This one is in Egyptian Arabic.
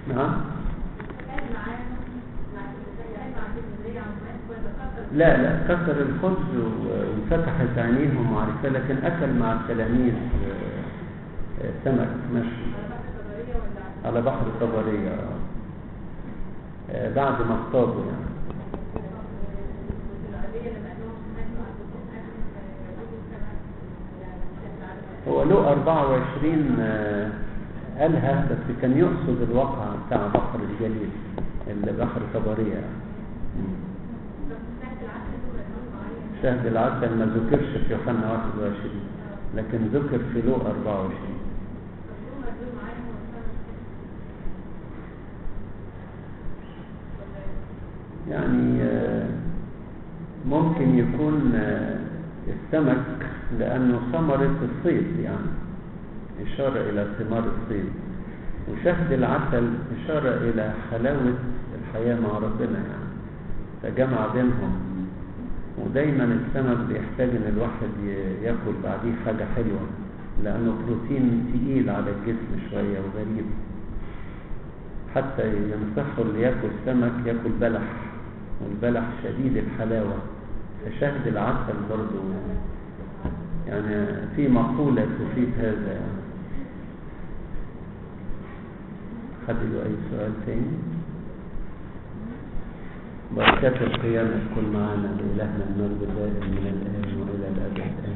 نعم لا لا كسر الخبز و- وفتحت عينيهم وعرفة لكن أكل مع التلاميذ آه، آه، سمك مشوي على بحر طبرية آه. آه، بعد ما اصطادوا يعني هو له 24 آه، قالها بس كان يقصد الواقع بتاع بحر الجليل اللي بحر طبرية يعني. مم. شهد العسل ما ذكرش في يوحنا 21 لكن ذكر في لو 24 يعني آه، ممكن يكون آه، السمك لأنه ثمرة الصيد يعني إشارة إلى ثمار الصيد وشهد العسل إشارة إلى حلاوة الحياة مع ربنا يعني فجمع بينهم ودايما السمك بيحتاج ان الواحد ي- ياكل بعديه حاجة حلوة لانه بروتين تقيل على الجسم شوية وغريب حتى ينصحوا اللي ياكل سمك ياكل بلح والبلح شديد الحلاوة فشهد العسل برضو يعني في مقولة تفيد هذا يعني حد له أي سؤال تاني بركات القيامة تكون معنا لإلهنا المجد دائم من الآن وإلى الأبد